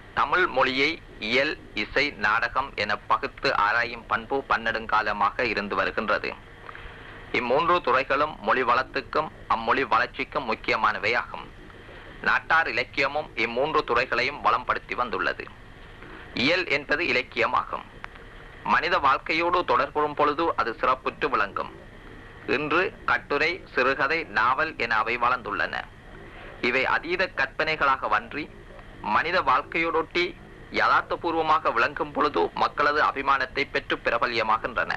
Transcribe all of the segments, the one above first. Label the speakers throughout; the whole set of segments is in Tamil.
Speaker 1: தமிழ் மொழியை இயல் இசை நாடகம் என பகுத்து ஆராயும் பண்பு பன்னெடுங்காலமாக இருந்து வருகின்றது இம்மூன்று துறைகளும் மொழி வளத்துக்கும் அம்மொழி வளர்ச்சிக்கும் முக்கியமானவையாகும் நாட்டார் இலக்கியமும் இம்மூன்று துறைகளையும் வளம்படுத்தி வந்துள்ளது இயல் என்பது இலக்கியமாகும் மனித வாழ்க்கையோடு தொடர்புறும் பொழுது அது சிறப்புற்று விளங்கும் இன்று கட்டுரை சிறுகதை நாவல் என அவை வளர்ந்துள்ளன இவை அதீத கற்பனைகளாக வன்றி மனித வாழ்க்கையோடொட்டி யதார்த்தபூர்வமாக விளங்கும் பொழுது மக்களது அபிமானத்தை பெற்று பிரபல்யமாகின்றன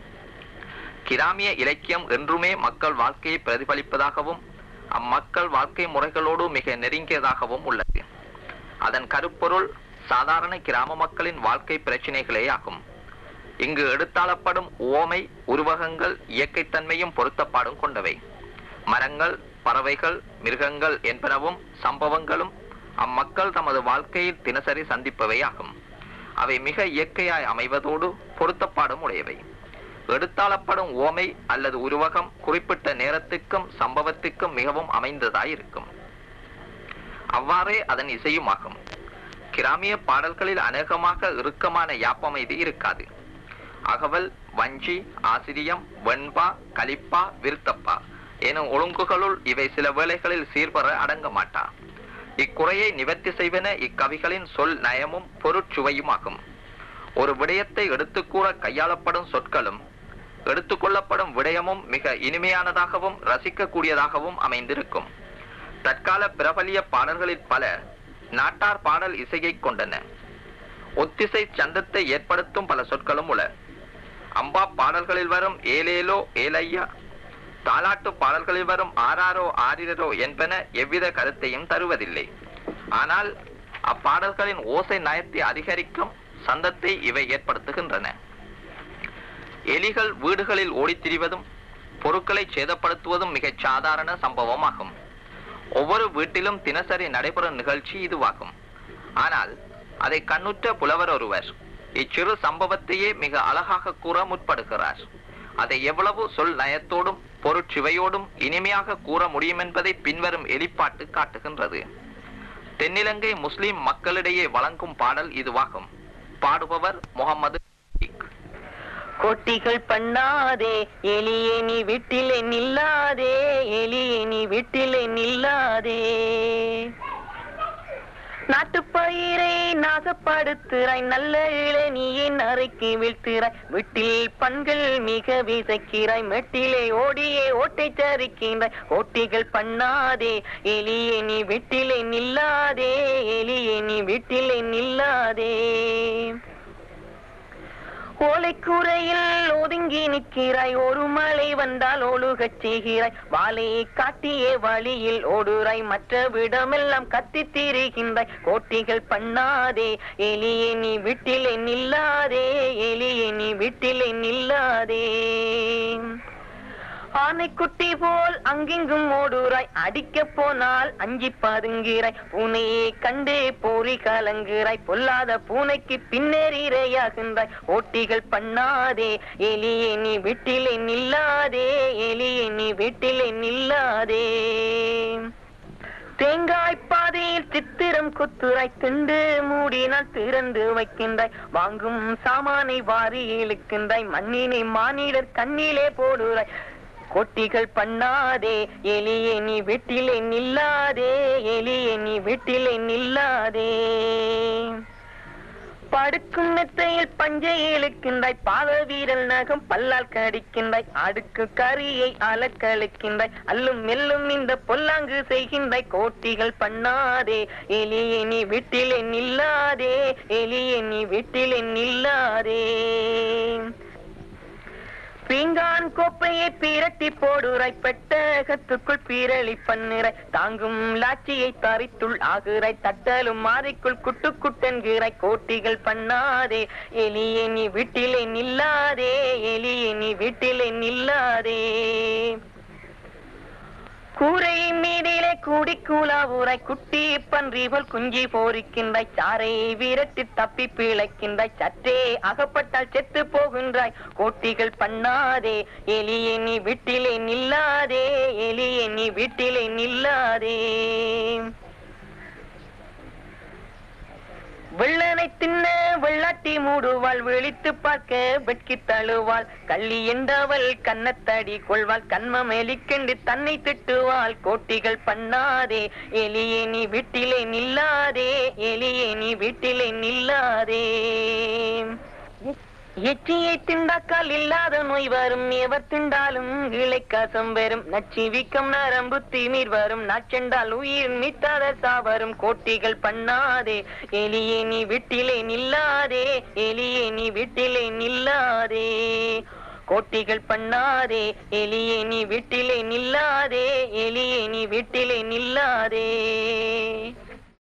Speaker 1: கிராமிய இலக்கியம் என்றுமே மக்கள் வாழ்க்கையை பிரதிபலிப்பதாகவும் அம்மக்கள் வாழ்க்கை முறைகளோடு மிக நெருங்கியதாகவும் உள்ளது அதன் கருப்பொருள் சாதாரண கிராம மக்களின் வாழ்க்கை பிரச்சினைகளே ஆகும் இங்கு எடுத்தாளப்படும் ஓமை உருவகங்கள் இயற்கைத்தன்மையும் பொருத்தப்பாடும் கொண்டவை மரங்கள் பறவைகள் மிருகங்கள் என்பனவும் சம்பவங்களும் அம்மக்கள் தமது வாழ்க்கையில் தினசரி சந்திப்பவையாகும் அவை மிக இயற்கையாய் அமைவதோடு பொருத்தப்பாடும் உடையவை எடுத்தாளப்படும் ஓமை அல்லது உருவகம் குறிப்பிட்ட நேரத்துக்கும் சம்பவத்துக்கும் மிகவும் அமைந்ததாய் இருக்கும் அவ்வாறே அதன் இசையுமாகும் கிராமிய பாடல்களில் அநேகமாக இறுக்கமான யாப்பமைதி இருக்காது அகவல் வஞ்சி ஆசிரியம் வெண்பா கலிப்பா விருத்தப்பா எனும் ஒழுங்குகளுள் இவை சில வேளைகளில் சீர்பெற அடங்க மாட்டா இக்குறையை நிவர்த்தி செய்வன இக்கவிகளின் சொல் நயமும் பொருட்சுவையுமாகும் ஒரு விடயத்தை எடுத்துக்கூற கையாளப்படும் சொற்களும் எடுத்துக்கொள்ளப்படும் விடயமும் மிக இனிமையானதாகவும் ரசிக்கக்கூடியதாகவும் அமைந்திருக்கும் தற்கால பிரபலிய பாடல்களில் பல நாட்டார் பாடல் இசையை கொண்டன ஒத்திசை சந்தத்தை ஏற்படுத்தும் பல சொற்களும் உள அம்பா பாடல்களில் வரும் ஏலேலோ ஏலையா தாலாட்டு பாடல்களில் வரும் ஆறாரோ ஆரிரோ என்பன எவ்வித கருத்தையும் தருவதில்லை ஆனால் அப்பாடல்களின் ஓசை நயத்தை அதிகரிக்கும் சந்தத்தை இவை ஏற்படுத்துகின்றன எலிகள் வீடுகளில் ஓடித் திரிவதும் பொருட்களை சேதப்படுத்துவதும் மிகச் சாதாரண சம்பவமாகும் ஒவ்வொரு வீட்டிலும் தினசரி நடைபெறும் நிகழ்ச்சி இதுவாகும் ஆனால் அதை கண்ணுற்ற புலவர் ஒருவர் இச்சிறு சம்பவத்தையே மிக அழகாக கூற முற்படுகிறார் அதை எவ்வளவு சொல் நயத்தோடும் பொருட்சுவையோடும் இனிமையாக கூற முடியும் என்பதை பின்வரும் எலிப்பாட்டு காட்டுகின்றது தென்னிலங்கை முஸ்லிம் மக்களிடையே வழங்கும் பாடல் இதுவாகும் பாடுபவர் முகமது
Speaker 2: கொட்டிகள் பண்ணாதே எலியே நீ வீட்டிலே நில்லாதே எலியே நீ வீட்டிலே நில்லாதே நாட்டுப்பயிரை நாசப்படுத்துறாய் நல்ல இளநீயை நறுக்கி வீழ்த்துறாய் வீட்டில் பண்கள் மிக விதைக்கிறாய் மெட்டிலே ஓடியே ஓட்டை தரிக்கின்றாய் ஓட்டிகள் பண்ணாதே எலியே நீ வீட்டிலே நில்லாதே எலியே நீ வீட்டிலே நில்லாதே ஓலைக்கூரையில் ஒதுங்கி நிற்கிறாய் ஒரு மழை வந்தால் ஒழுகச் செய்கிறாய் வாழையை காட்டியே வழியில் ஓடுறாய் மற்ற விடமெல்லாம் கத்தி திரிகின்றாய் கோட்டிகள் பண்ணாதே எலியே நீ வீட்டிலே நில்லாதே எலியே நீ வீட்டிலே நில்லாதே ஆனைக்குட்டி போல் அங்கிங்கும் ஓடுறாய் அடிக்க போனால் அஞ்சி பதுங்கிறாய் பூனையை கண்டு போரி கலங்குறாய் பொல்லாத பூனைக்கு பின்னேறி இரையாகின்றாய் ஓட்டிகள் பண்ணாதே எலியே நீ வீட்டிலே நில்லாதே எலியே நீ வீட்டிலே நில்லாதே தேங்காய் பாதையில் சித்திரம் குத்துராய் திண்டு மூடினால் திறந்து வைக்கின்றாய் வாங்கும் சாமானை வாரி இழுக்கின்றாய் மண்ணினை மானிடர் கண்ணிலே போடுறாய் கொட்டிகள் பண்ணாதே எலியே நீ வீட்டிலே நில்லாதே எலியே நீ வீட்டிலே நில்லாதே படுக்கும் மெத்தையில் பஞ்சை இழுக்கின்றாய் பாத வீரல் நகம் பல்லால் கடிக்கின்றாய் அடுக்கு கரியை அலக்களிக்கின்றாய் அல்லும் மெல்லும் இந்த பொல்லாங்கு செய்கின்றாய் கோட்டிகள் பண்ணாதே எலியே நீ வீட்டிலே நில்லாதே எலியே நீ வீட்டிலே நில்லாதே பீங்கான் கோப்பையை பிரட்டி போடுறாய் பெட்டகத்துக்குள் பீரளி பண்ணுறாய் தாங்கும் லாச்சியை தரித்துள் ஆகுறாய் தட்டலும் மாறிக்குள் குட்டு குட்டென்கிறாய் கோட்டிகள் பண்ணாதே எலியே நீ வீட்டிலே நில்லாதே எலியே நீ வீட்டிலே நில்லாதே கூரை மீதிலே கூடி கூலாவுராய் குட்டி பன்றி போல் குஞ்சி போரிக்கின்றாய் சாரை விரட்டி தப்பி பிழைக்கின்றாய் சற்றே அகப்பட்டால் செத்து போகின்றாய் கோட்டிகள் பண்ணாதே எலியே நீ வீட்டிலே நில்லாதே எலியே நீ வீட்டிலே நில்லாதே வெள்ளை தின்ன வெள்ளாட்டி மூடுவாள் விழித்து பார்க்க வெட்கி தழுவாள் கள்ளி என்றவள் கன்னத்தடி கொள்வாள் கண்மம் எலிக்கெண்டு தன்னை திட்டுவாள் கோட்டிகள் பண்ணாதே எலியே நீ வீட்டிலே நில்லாதே எலியே நீ வீட்டிலே நில்லாதே எச்சியை திண்டாக்கால் இல்லாத நோய் வரும் எவர் திண்டாலும் இளைக்காசம் வரும் நச்சி வீக்கம் நரம்பு திமிர் வரும் நாச்செண்டால் உயிர் மித்தாத சாவரும் கோட்டிகள் பண்ணாதே எலியே நீ வீட்டிலே நில்லாதே எலியே நீ வீட்டிலே நில்லாதே கோட்டிகள் பண்ணாதே எலியே நீ வீட்டிலே நில்லாதே எலியே நீ வீட்டிலே நில்லாதே